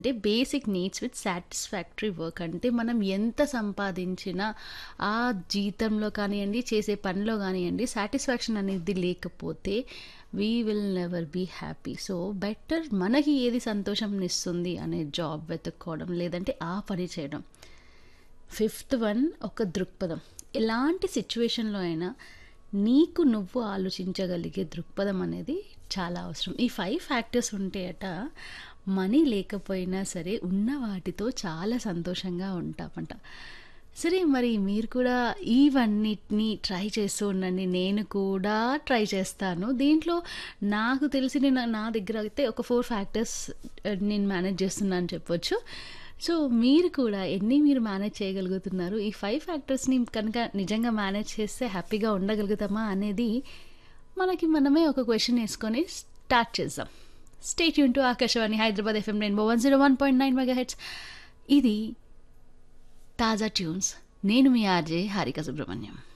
అంటే basic needs with satisfactory work అంటే మనం ఎంత సంపాదించినా ఆ జీతంలో కానివ్వండి చేసే పనిలో కానివ్వండి సాటిస్ఫాక్షన్ అనేది లేకపోతే we will never be happy so better మనకి ఏది సంతోషం ఇస్తుంది అనే జాబ్ వెతుక్కోవడం లేదంటే ఆ పని చేయడం ఫిఫ్త్ వన్ ఒక దృక్పథం ఎలాంటి సిచ్యువేషన్లో అయినా నీకు నువ్వు ఆలోచించగలిగే దృక్పథం అనేది చాలా అవసరం ఈ ఫైవ్ ఫ్యాక్టర్స్ ఉంటే అట మనీ లేకపోయినా సరే ఉన్న వాటితో చాలా సంతోషంగా ఉంటామంట సరే మరి మీరు కూడా ఇవన్నిటిని ట్రై చేస్తూ ఉండండి నేను కూడా ట్రై చేస్తాను దీంట్లో నాకు తెలిసి నేను నా దగ్గర అయితే ఒక ఫోర్ ఫ్యాక్టర్స్ నేను మేనేజ్ చేస్తున్నాను అని చెప్పొచ్చు సో మీరు కూడా ఎన్ని మీరు మేనేజ్ చేయగలుగుతున్నారు ఈ ఫైవ్ ఫ్యాక్టర్స్ని కనుక నిజంగా మేనేజ్ చేస్తే హ్యాపీగా ఉండగలుగుతామా అనేది మనకి మనమే ఒక క్వశ్చన్ వేసుకొని స్టార్ట్ చేద్దాం స్టేట్ యూన్ to Akashvani Hyderabad FM rainbow one zero one point nine mega hits ఇది తాజా ట్యూన్స్ నేను మీ ఆర్జే హారిక సుబ్రహ్మణ్యం